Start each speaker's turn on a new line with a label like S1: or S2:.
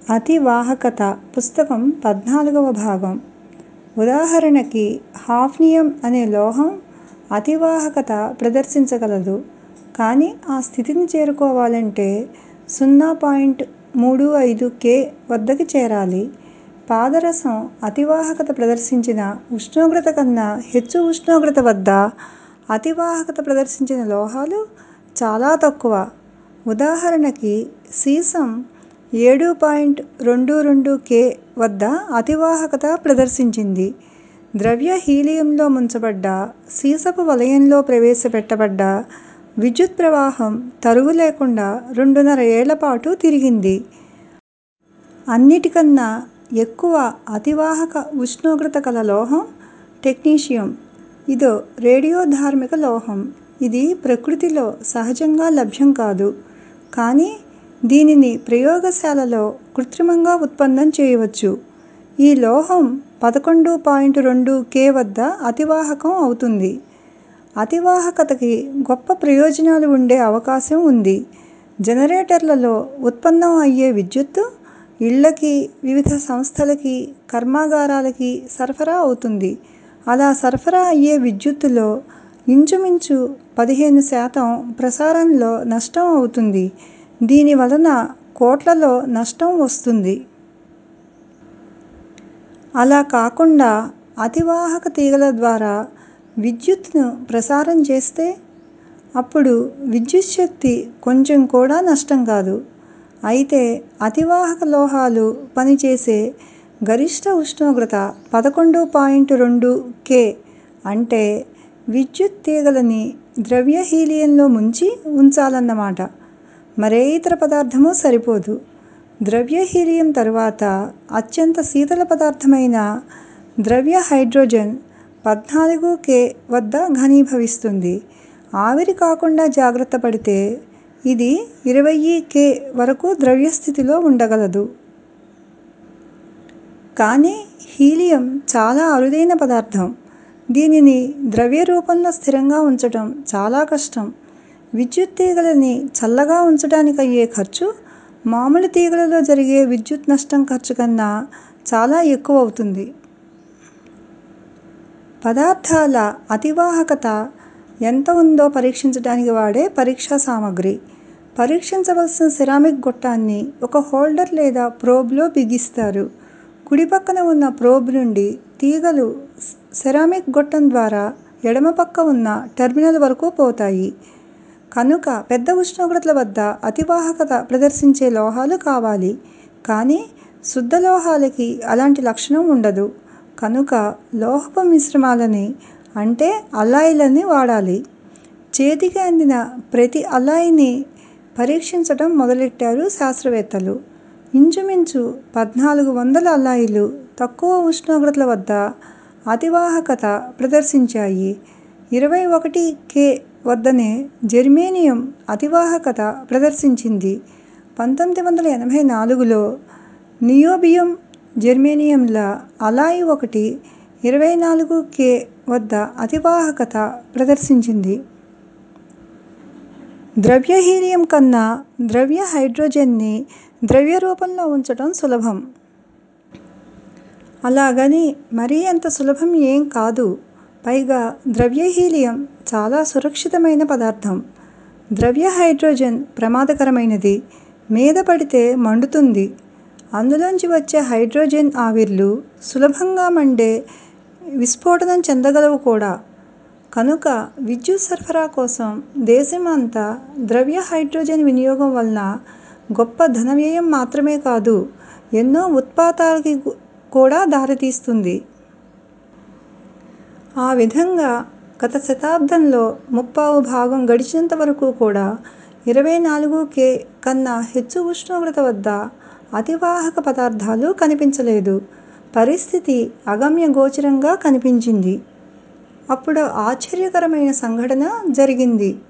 S1: అతివాహకత పుస్తకం పద్నాలుగవ భాగం ఉదాహరణకి హాఫ్నియం అనే లోహం అతివాహకత ప్రదర్శించగలదు కానీ ఆ స్థితిని చేరుకోవాలంటే సున్నా పాయింట్ మూడు ఐదు కే వద్దకి చేరాలి పాదరసం అతివాహకత ప్రదర్శించిన ఉష్ణోగ్రత కన్నా హెచ్చు ఉష్ణోగ్రత వద్ద అతివాహకత ప్రదర్శించిన లోహాలు చాలా తక్కువ ఉదాహరణకి సీసం ఏడు పాయింట్ రెండు రెండు కే వద్ద అతివాహకత ప్రదర్శించింది ద్రవ్య హీలియంలో ముంచబడ్డ సీసపు వలయంలో ప్రవేశపెట్టబడ్డ విద్యుత్ ప్రవాహం తరుగు లేకుండా రెండున్నర ఏళ్ల పాటు తిరిగింది అన్నిటికన్నా ఎక్కువ అతివాహక ఉష్ణోగ్రత కల లోహం టెక్నీషియం ఇదో రేడియోధార్మిక లోహం ఇది ప్రకృతిలో సహజంగా లభ్యం కాదు కానీ దీనిని ప్రయోగశాలలో కృత్రిమంగా ఉత్పన్నం చేయవచ్చు ఈ లోహం పదకొండు పాయింట్ రెండు కే వద్ద అతివాహకం అవుతుంది అతివాహకతకి గొప్ప ప్రయోజనాలు ఉండే అవకాశం ఉంది జనరేటర్లలో ఉత్పన్నం అయ్యే విద్యుత్తు ఇళ్ళకి వివిధ సంస్థలకి కర్మాగారాలకి సరఫరా అవుతుంది అలా సరఫరా అయ్యే విద్యుత్తులో ఇంచుమించు పదిహేను శాతం ప్రసారంలో నష్టం అవుతుంది దీని వలన కోట్లలో నష్టం వస్తుంది అలా కాకుండా అతివాహక తీగల ద్వారా విద్యుత్తును ప్రసారం చేస్తే అప్పుడు విద్యుచ్ఛక్తి కొంచెం కూడా నష్టం కాదు అయితే అతివాహక లోహాలు పనిచేసే గరిష్ట ఉష్ణోగ్రత పదకొండు పాయింట్ రెండు కే అంటే విద్యుత్ తీగలని ద్రవ్య హీలియంలో ముంచి ఉంచాలన్నమాట మరే ఇతర పదార్థమూ సరిపోదు ద్రవ్య హీలియం తరువాత అత్యంత శీతల పదార్థమైన ద్రవ్య హైడ్రోజన్ పద్నాలుగు కే వద్ద ఘనీభవిస్తుంది ఆవిరి కాకుండా జాగ్రత్త పడితే ఇది ఇరవై కే వరకు ద్రవ్య స్థితిలో ఉండగలదు కానీ హీలియం చాలా అరుదైన పదార్థం దీనిని ద్రవ్య రూపంలో స్థిరంగా ఉంచటం చాలా కష్టం విద్యుత్ తీగలని చల్లగా ఉంచటానికి అయ్యే ఖర్చు మామూలు తీగలలో జరిగే విద్యుత్ నష్టం ఖర్చు కన్నా చాలా ఎక్కువ అవుతుంది పదార్థాల అతివాహకత ఎంత ఉందో పరీక్షించటానికి వాడే పరీక్షా సామగ్రి పరీక్షించవలసిన సిరామిక్ గొట్టాన్ని ఒక హోల్డర్ లేదా ప్రోబ్లో బిగిస్తారు కుడి పక్కన ఉన్న ప్రోబ్ నుండి తీగలు సెరామిక్ గొట్టం ద్వారా ఎడమ పక్క ఉన్న టెర్మినల్ వరకు పోతాయి కనుక పెద్ద ఉష్ణోగ్రతల వద్ద అతివాహకత ప్రదర్శించే లోహాలు కావాలి కానీ శుద్ధ లోహాలకి అలాంటి లక్షణం ఉండదు కనుక లోహపు మిశ్రమాలని అంటే అల్లాయిలని వాడాలి చేతికి అందిన ప్రతి అల్లాయిని పరీక్షించటం మొదలెట్టారు శాస్త్రవేత్తలు ఇంచుమించు పద్నాలుగు వందల అల్లాయిలు తక్కువ ఉష్ణోగ్రతల వద్ద అతివాహకత ప్రదర్శించాయి ఇరవై ఒకటి కే వద్దనే జెర్మేనియం అతివాహకత ప్రదర్శించింది పంతొమ్మిది వందల ఎనభై నాలుగులో నియోబియం జెర్మేనియంల అలాయ్ ఒకటి ఇరవై నాలుగు కే వద్ద అతివాహకత ప్రదర్శించింది ద్రవ్య హీలియం కన్నా ద్రవ్య హైడ్రోజన్ని ద్రవ్య రూపంలో ఉంచటం సులభం అలాగని మరీ అంత సులభం ఏం కాదు పైగా ద్రవ్య హీలియం చాలా సురక్షితమైన పదార్థం ద్రవ్య హైడ్రోజన్ ప్రమాదకరమైనది మీద పడితే మండుతుంది అందులోంచి వచ్చే హైడ్రోజన్ ఆవిర్లు సులభంగా మండే విస్ఫోటనం చెందగలవు కూడా కనుక విద్యుత్ సరఫరా కోసం దేశం అంతా ద్రవ్య హైడ్రోజన్ వినియోగం వలన గొప్ప ధన వ్యయం మాత్రమే కాదు ఎన్నో ఉత్పాతాలకి కూడా దారితీస్తుంది ఆ విధంగా గత శతాబ్దంలో ముప్పావు భాగం గడిచినంత వరకు కూడా ఇరవై నాలుగు కే కన్నా హెచ్చు ఉష్ణోగ్రత వద్ద అతివాహక పదార్థాలు కనిపించలేదు పరిస్థితి అగమ్య గోచరంగా కనిపించింది అప్పుడు ఆశ్చర్యకరమైన సంఘటన జరిగింది